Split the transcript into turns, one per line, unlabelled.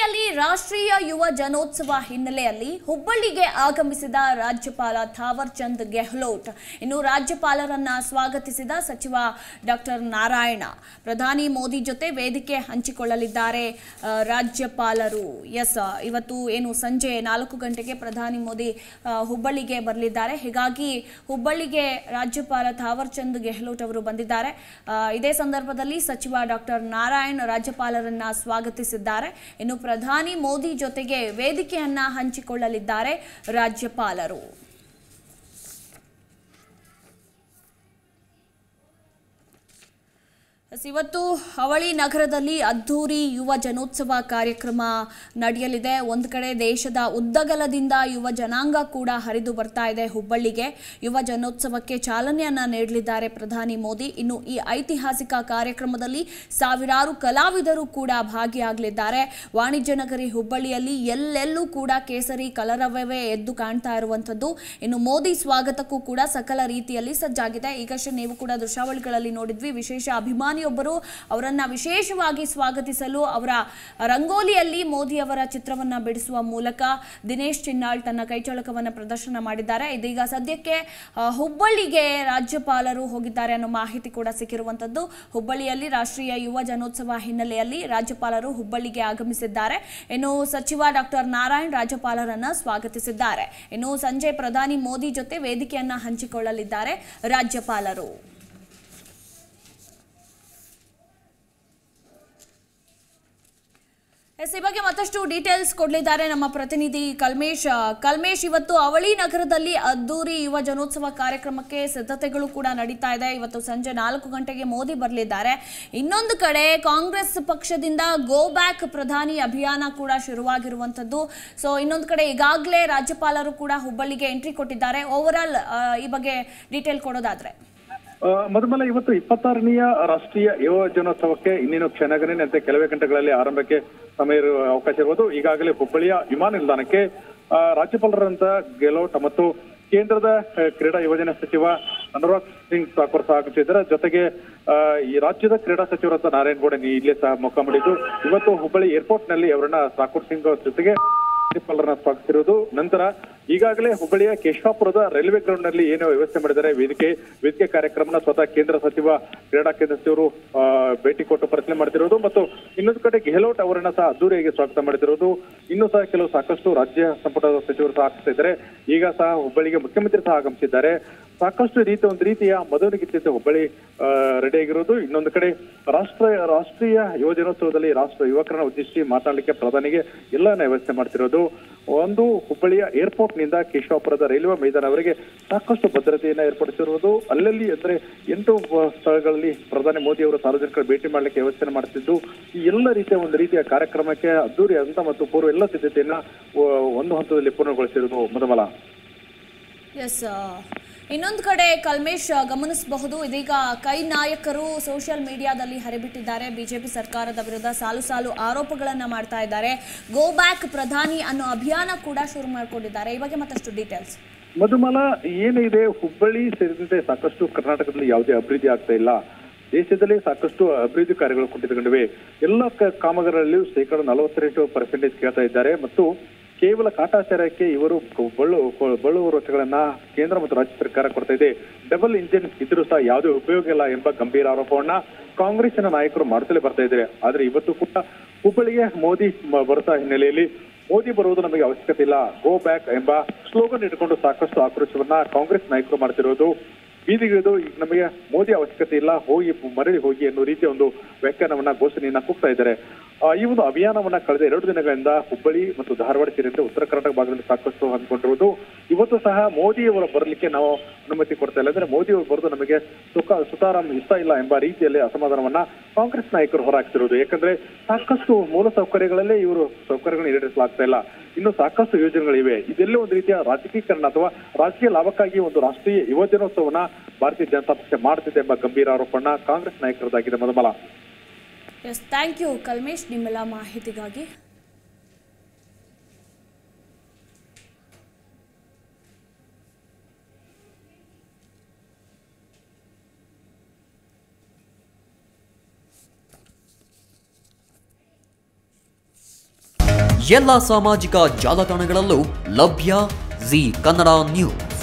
ಹುಬ್ಬಳ್ಳಿಯಲ್ಲಿ ರಾಷ್ಟ್ರೀಯ ಯುವ ಜನೋತ್ಸವ ಹಿನ್ನೆಲೆಯಲ್ಲಿ ಹುಬ್ಬಳ್ಳಿಗೆ ಆಗಮಿಸಿದ ರಾಜ್ಯಪಾಲ ಥಾವರ್ ಚಂದ್ ಗೆಹ್ಲೋಟ್ ಇನ್ನು ರಾಜ್ಯಪಾಲರನ್ನ ಸ್ವಾಗತಿಸಿದ ಸಚಿವ ಡಾಕ್ಟರ್ ನಾರಾಯಣ ಪ್ರಧಾನಿ ಮೋದಿ ಜೊತೆ ವೇದಿಕೆ ಹಂಚಿಕೊಳ್ಳಲಿದ್ದಾರೆ ಆ, ರಾಜ್ಯಪಾಲರು ಎಸ್ ಇವತ್ತು ಏನು ಸಂಜೆ ನಾಲ್ಕು ಗಂಟೆಗೆ ಪ್ರಧಾನಿ ಮೋದಿ ಆ, ಹುಬ್ಬಳ್ಳಿಗೆ ಬರಲಿದ್ದಾರೆ ಹೀಗಾಗಿ ಹುಬ್ಬಳ್ಳಿಗೆ ರಾಜ್ಯಪಾಲ ಥಾವರ್ ಚಂದ್ ಗೆಹ್ಲೋಟ್ ಅವರು ಬಂದಿದ್ದಾರೆ ಆ, ಇದೇ ಸಂದರ್ಭದಲ್ಲಿ ಸಚಿವ ಡಾಕ್ಟರ್ ನಾರಾಯಣ್ ರಾಜ್ಯಪಾಲರನ್ನ ಸ್ವಾಗತಿಸಿದ್ದಾರೆ ಇನ್ನು ಪ್ರಧಾನಿ ಮೋದಿ ಜೊತೆಗೆ ವೇದಿಕೆಯನ್ನ ಹಂಚಿಕೊಳ್ಳಲಿದ್ದಾರೆ ರಾಜ್ಯಪಾಲರು ಎಸ್, ಇವತ್ತು ಅವಳಿ ನಗರದಲ್ಲಿ ಅದ್ಧೂರಿ ಯುವ ಜನೋತ್ಸವ ಕಾರ್ಯಕ್ರಮ ನಡೆಯಲಿದೆ ಒಂದು ಕಡೆ ದೇಶದ ಉದ್ದಗಲದಿಂದ ಯುವ ಜನಾಂಗ ಕೂಡ ಹರಿದು ಬರ್ತಾ ಇದೆ ಹುಬ್ಬಳ್ಳಿಗೆ ಯುವ ಜನೋತ್ಸವಕ್ಕೆ ಚಾಲನೆಯನ್ನ ನೀಡಲಿದ್ದಾರೆ ಪ್ರಧಾನಿ ಮೋದಿ ಇನ್ನು ಈ ಐತಿಹಾಸಿಕ ಕಾರ್ಯಕ್ರಮದಲ್ಲಿ ಸಾವಿರಾರು ಕಲಾವಿದರು ಕೂಡ ಭಾಗಿಯಾಗಲಿದ್ದಾರೆ ವಾಣಿಜ್ಯ ನಗರಿ ಹುಬ್ಬಳ್ಳಿಯಲ್ಲಿ ಎಲ್ಲೆಲ್ಲೂ ಕೂಡ ಕೇಸರಿ ಕಲರವವೇ ಎದ್ದು ಕಾಣ್ತಾ ಇರುವಂಥದ್ದು ಇನ್ನು ಮೋದಿ ಸ್ವಾಗತಕ್ಕೂ ಕೂಡ ಸಕಲ ರೀತಿಯಲ್ಲಿ ಸಜ್ಜಾಗಿದೆ ಈಗಷ್ಟೇ ನೀವು ಕೂಡ ದೃಶ್ಯಾವಳಿಗಳಲ್ಲಿ ನೋಡಿದ್ವಿ ವಿಶೇಷ ಅಭಿಮಾನಿಯೊಬ್ಬರು ಅವರನ್ನ ವಿಶೇಷವಾಗಿ ಸ್ವಾಗತಿಸಲು ಅವರ ರಂಗೋಲಿಯಲ್ಲಿ ಮೋದಿ ಅವರ ಚಿತ್ರವನ್ನ ಬಿಡಿಸುವ ಮೂಲಕ ದಿನೇಶ್ ಚಿನ್ನಾಳ್ ತನ್ನ ಕೈಚಳಕವನ್ನ ಪ್ರದರ್ಶನ ಮಾಡಿದ್ದಾರೆ ಇದೀಗ ಸದ್ಯಕ್ಕೆ ಆ, ಹುಬ್ಬಳ್ಳಿಗೆ ರಾಜ್ಯಪಾಲರು ಹೋಗಿದ್ದಾರೆ ಅನ್ನೋ ಮಾಹಿತಿ ಕೂಡ ಸಿಕ್ಕಿರುವಂತದ್ದು ಹುಬ್ಬಳ್ಳಿಯಲ್ಲಿ ರಾಷ್ಟ್ರೀಯ ಯುವ ಜನೋತ್ಸವ ಹಿನ್ನೆಲೆಯಲ್ಲಿ ರಾಜ್ಯಪಾಲರು ಹುಬ್ಬಳ್ಳಿಗೆ ಆಗಮಿಸಿದ್ದಾರೆ ಇನ್ನು ಸಚಿವ ಡಾಕ್ಟರ್ ನಾರಾಯಣ್ ರಾಜ್ಯಪಾಲರನ್ನ ಸ್ವಾಗತಿಸಿದ್ದಾರೆ ಇನ್ನು ಸಂಜೆ ಪ್ರಧಾನಿ ಮೋದಿ ಜೊತೆ ವೇದಿಕೆಯನ್ನ ಹಂಚಿಕೊಳ್ಳಲಿದ್ದಾರೆ ರಾಜ್ಯಪಾಲರು ಎಸ್ ಈ ಬಗ್ಗೆ ಮತ್ತಷ್ಟು ಡೀಟೇಲ್ಸ್ ಕೊಡಲಿದ್ದಾರೆ ನಮ್ಮ ಪ್ರತಿನಿಧಿ ಕಲ್ಮೇಶ್ ಆ, ಕಲ್ಮೇಶ್ ಇವತ್ತು ಅವಳಿ ನಗರದಲ್ಲಿ ಅದ್ದೂರಿ ಯುವ ಜನೋತ್ಸವ ಕಾರ್ಯಕ್ರಮಕ್ಕೆ ಸಿದ್ಧತೆಗಳು ಕೂಡ ನಡೀತಾ ಇದೆ ಇವತ್ತು ಸಂಜೆ ನಾಲ್ಕು ಗಂಟೆಗೆ ಮೋದಿ ಬರಲಿದ್ದಾರೆ ಇನ್ನೊಂದು ಕಡೆ ಕಾಂಗ್ರೆಸ್ ಪಕ್ಷದಿಂದ ಗೋ ಬ್ಯಾಕ್ ಪ್ರಧಾನಿ ಅಭಿಯಾನ ಕೂಡ ಶುರುವಾಗಿರುವಂತದ್ದು ಸೊ ಇನ್ನೊಂದು ಕಡೆ ಈಗಾಗಲೇ ರಾಜ್ಯಪಾಲರು ಕೂಡ ಹುಬ್ಬಳ್ಳಿಗೆ ಎಂಟ್ರಿ ಕೊಟ್ಟಿದ್ದಾರೆ ಓವರ್ ಆಲ್ ಈ ಬಗ್ಗೆ ಡೀಟೇಲ್ ಕೊಡೋದಾದ್ರೆ
ಆ, ಮಧುಮಲ ಇವತ್ತು ಇಪ್ಪತ್ತಾರನೆಯ ರಾಷ್ಟ್ರೀಯ ಯುವ ಜನೋತ್ಸವಕ್ಕೆ ಇನ್ನೇನು ಕ್ಷಣಗಣನೆ ಅಂತ ಕೆಲವೇ ಗಂಟೆಗಳಲ್ಲಿ ಆರಂಭಕ್ಕೆ ಸಮಯ ಇರುವ ಅವಕಾಶ ಇರುವುದು ಈಗಾಗಲೇ ಹುಬ್ಬಳ್ಳಿಯ ವಿಮಾನ ನಿಲ್ದಾಣಕ್ಕೆ ಆ, ರಾಜ್ಯಪಾಲರಂತ ಗೆಲೋಟ್ ಮತ್ತು ಕೇಂದ್ರದ ಆ, ಕ್ರೀಡಾ ಯುವಜನ ಸಚಿವ ಅನುರಾಗ್ ಸಿಂಗ್ ಠಾಕೂರ್ ಸಹ ಆಗಮಿಸಿದ್ದಾರೆ ಜೊತೆಗೆ ಆ, ಈ ರಾಜ್ಯದ ಕ್ರೀಡಾ ಸಚಿವರಂತ ನಾರಾಯಣ್ ಗೌಡ ಇಲ್ಲೇ ಸಹ ಮುಖ ಮಾಡಿದ್ದು ಇವತ್ತು ಹುಬ್ಬಳ್ಳಿ ಏರ್ಪೋರ್ಟ್ ನಲ್ಲಿ ಅವರನ್ನ ಠಾಕೂರ್ ಸಿಂಗ್ ಅವ್ರ ಜೊತೆಗೆ ರಾಜ್ಯಪಾಲರನ್ನ ಸ್ವಾಗತಿಸಿರುವುದು ನಂತರ ಈಗಾಗಲೇ ಹುಬ್ಬಳ್ಳಿಯ ಕೇಶವಾಪುರದ ರೈಲ್ವೆ ಗ್ರೌಂಡ್ ನಲ್ಲಿ ಏನು ವ್ಯವಸ್ಥೆ ಮಾಡಿದ್ದಾರೆ ವೇದಿಕೆ ವೇದಿಕೆ ಕಾರ್ಯಕ್ರಮನ ಸ್ವತಃ ಕೇಂದ್ರ ಸಚಿವ ಕ್ರೀಡಾ ಕೇಂದ್ರ ಸಚಿವರು ಆ, ಭೇಟಿ ಕೊಟ್ಟು ಪರಿಶೀಲನೆ ಮಾಡ್ತಿರೋದು ಮತ್ತು ಇನ್ನೊಂದು ಕಡೆ ಗೆಹ್ಲೋಟ್ ಅವರನ್ನ ಸಹ ಅದ್ದೂರಿಯಾಗಿ ಸ್ವಾಗತ ಮಾಡಿತಿರೋದು ಇನ್ನೂ ಸಹ ಕೆಲವು ಸಾಕಷ್ಟು ರಾಜ್ಯ ಸಂಪುಟದ ಸಚಿವರು ಸಹ ಆಗ್ತಾ ಇದ್ದಾರೆ ಈಗ ಸಹ ಹುಬ್ಬಳ್ಳಿಗೆ ಮುಖ್ಯಮಂತ್ರಿ ಸಹ ಆಗಮಿಸಿದ್ದಾರೆ ಸಾಕಷ್ಟು ರೀತಿ ಒಂದು ರೀತಿಯ ಮದುವೆಗಿಂತ ಹುಬ್ಬಳ್ಳಿ ರೆಡಿ ಆಗಿರೋದು ಇನ್ನೊಂದು ಕಡೆ ರಾಷ್ಟ್ರ ರಾಷ್ಟ್ರೀಯ ಯುವ ದಿನೋತ್ಸವದಲ್ಲಿ ರಾಷ್ಟ್ರ ಯುವಕರನ್ನ ಉದ್ದೇಶಿಸಿ ಮಾತನಾಡಲಿಕ್ಕೆ ಪ್ರಧಾನಿಗೆ ಎಲ್ಲವನ್ನ ವ್ಯವಸ್ಥೆ ಮಾಡ್ತಿರೋದು ಒಂದು ಹುಬ್ಬಳ್ಳಿಯ ಏರ್ಪೋರ್ಟ್ ನಿಂದ ಕೇಶವಾಪುರದ ರೈಲ್ವೆ ಮೈದಾನವರೆಗೆ ಸಾಕಷ್ಟು ಭದ್ರತೆಯನ್ನ ಏರ್ಪಡಿಸಿರುವುದು ಅಲ್ಲಲ್ಲಿ ಅಂದ್ರೆ ಎಂಟು ಆ, ಸ್ಥಳಗಳಲ್ಲಿ ಪ್ರಧಾನಿ ಮೋದಿ ಅವರು ಸಾರ್ವಜನಿಕರ ಭೇಟಿ ಮಾಡಲಿಕ್ಕೆ ವ್ಯವಸ್ಥೆ ಮಾಡ್ತಿದ್ದು ಈ ಎಲ್ಲ ರೀತಿಯ ಒಂದು ರೀತಿಯ ಕಾರ್ಯಕ್ರಮಕ್ಕೆ ಅದ್ದೂರಿ ಹಂತ ಮತ್ತು ಪೂರ್ವ ಎಲ್ಲ ಸಿದ್ಧತೆಯನ್ನ ಆ, ಒಂದು ಹಂತದಲ್ಲಿ ಪೂರ್ಣಗೊಳಿಸಿರುವುದು ಮೊದಮಲ
ಎಸ್ ಇನ್ನೊಂದು ಕಡೆ ಕಲ್ಮೇಶ್ ಆ, ಗಮನಿಸಬಹುದು ಇದೀಗ ಕೈ ನಾಯಕರು ಸೋಷಿಯಲ್ ಮೀಡಿಯಾದಲ್ಲಿ ಹರಿಬಿಟ್ಟಿದ್ದಾರೆ ಬಿಜೆಪಿ ಸರ್ಕಾರದ ವಿರುದ್ಧ ಸಾಲು ಸಾಲು ಆರೋಪಗಳನ್ನ ಮಾಡ್ತಾ ಇದ್ದಾರೆ ಗೋ ಬ್ಯಾಕ್ ಪ್ರಧಾನಿ ಅನ್ನೋ ಅಭಿಯಾನ ಕೂಡ ಶುರು ಮಾಡಿಕೊಂಡಿದ್ದಾರೆ ಈ ಬಗ್ಗೆ ಮತ್ತಷ್ಟು ಡೀಟೇಲ್ಸ್
ಮಧುಮಲ ಏನಿದೆ ಹುಬ್ಬಳ್ಳಿ ಸೇರಿದಂತೆ ಸಾಕಷ್ಟು ಕರ್ನಾಟಕದಲ್ಲಿ ಯಾವುದೇ ಅಭಿವೃದ್ಧಿ ಆಗ್ತಾ ಇಲ್ಲ ದೇಶದಲ್ಲಿ ಸಾಕಷ್ಟು ಅಭಿವೃದ್ಧಿ ಕಾರ್ಯಗಳು ಕುಂಠಿತಗೊಂಡಿವೆ ಎಲ್ಲ ಕ- ಕಾಮಗಾರಿಗಳಲ್ಲಿಯೂ ಶೇಕಡ ನಲವತ್ತೆಂಟು ಪರ್ಸೆಂಟೇಜ್ ಕೇಳ್ತಾ ಇದ್ದಾರೆ ಮತ್ತು ಕೇವಲ ಕಾಟಾಚಾರಕ್ಕೆ ಇವರು ಕ- ಬಳ್ಳು ಕ- ಬಳ್ಳುವ ವರ್ಷಗಳನ್ನ ಕೇಂದ್ರ ಮತ್ತು ರಾಜ್ಯ ಸರ್ಕಾರ ಕೊಡ್ತಾ ಇದೆ ಡಬಲ್ ಇಂಜಿನ್ ಇದ್ರೂ ಸಹ ಯಾವುದೇ ಉಪಯೋಗ ಇಲ್ಲ ಎಂಬ ಗಂಭೀರ ಆರೋಪವನ್ನ ಕಾಂಗ್ರೆಸ್ಸಿನ ನಾಯಕರು ಮಾಡುತ್ತಲೇ ಬರ್ತಾ ಇದ್ದಾರೆ ಆದ್ರೆ ಇವತ್ತು ಕೂಡ ಹುಬ್ಬಳ್ಳಿಗೆ ಮೋದಿ ಮ- ಬರ್ತಾ ಹಿನ್ನೆಲೆಯಲ್ಲಿ ಮೋದಿ ಬರುವುದು ನಮಗೆ ಅವಶ್ಯಕತೆ ಇಲ್ಲ ಗೋ ಬ್ಯಾಕ್ ಎಂಬ ಸ್ಲೋಗನ್ ಇಟ್ಕೊಂಡು ಸಾಕಷ್ಟು ಆಕ್ರೋಶವನ್ನ ಕಾಂಗ್ರೆಸ್ ನಾಯಕರು ಮಾಡ್ತಿರೋದು ಬೀದಿಗಿಳಿದು ಈಗ ನಮಗೆ ಮೋದಿ ಅವಶ್ಯಕತೆ ಇಲ್ಲ ಹೋಗಿ ಮರಳಿ ಹೋಗಿ ಅನ್ನೋ ರೀತಿಯ ಒಂದು ವ್ಯಾಖ್ಯಾನವನ್ನ ಘೋಷಣೆಯನ್ನ ಕೂಗ್ತಾ ಇದ್ದಾರೆ ಆ, ಈ ಒಂದು ಅಭಿಯಾನವನ್ನ ಕಳೆದ ಎರಡು ದಿನಗಳಿಂದ ಹುಬ್ಬಳ್ಳಿ ಮತ್ತು ಧಾರವಾಡ ಸೇರಿದಂತೆ ಉತ್ತರ ಕರ್ನಾಟಕ ಭಾಗದಲ್ಲಿ ಸಾಕಷ್ಟು ಹಮ್ಮಿಕೊಂಡಿರುವುದು ಇವತ್ತು ಸಹ ಮೋದಿ ಅವರು ಬರಲಿಕ್ಕೆ ನಾವು ಅನುಮತಿ ಕೊಡ್ತಾ ಇಲ್ಲ ಅಂದ್ರೆ ಮೋದಿ ಅವರು ಬರೋದು ನಮಗೆ ಸುಖ ಸುತಾರಾಮ್ ಇಷ್ಟ ಇಲ್ಲ ಎಂಬ ರೀತಿಯಲ್ಲಿ ಅಸಮಾಧಾನವನ್ನ ಕಾಂಗ್ರೆಸ್ ನಾಯಕರು ಹೊರಹಾಕ್ತಿರೋದು ಯಾಕಂದ್ರೆ ಸಾಕಷ್ಟು ಮೂಲ ಸೌಕರ್ಯಗಳಲ್ಲೇ ಇವರು ಸೌಕರ್ಯಗಳನ್ನ ಈಡೇರಿಸಲಾಗ್ತಾ ಇಲ್ಲ ಇನ್ನು ಸಾಕಷ್ಟು ಯೋಜನೆಗಳಿವೆ ಇದೆಲ್ಲ ಒಂದು ರೀತಿಯ ರಾಜಕೀಕರಣ ಅಥವಾ ರಾಜಕೀಯ ಲಾಭಕ್ಕಾಗಿ ಒಂದು ರಾಷ್ಟ್ರೀಯ ಯುವ ದಿನೋತ್ಸವನ ಭಾರತೀಯ ಜನತಾ ಪಕ್ಷ ಮಾಡ್ತಿದೆ ಎಂಬ ಗಂಭೀರ ಆರೋಪವನ್ನ ಕಾಂಗ್ರೆಸ್ ನಾಯಕರದಾಗಿದೆ ಮೊದಮಲ
ಎಸ್ ಥ್ಯಾಂಕ್ ಯು ಕಲ್ಮೇಶ್ ನಿಮ್ಮೆಲ್ಲ ಮಾಹಿತಿಗಾಗಿ
ಎಲ್ಲ ಸಾಮಾಜಿಕ ಜಾಲತಾಣಗಳಲ್ಲೂ ಲಭ್ಯ ಜಿ ಕನ್ನಡ ನ್ಯೂಸ್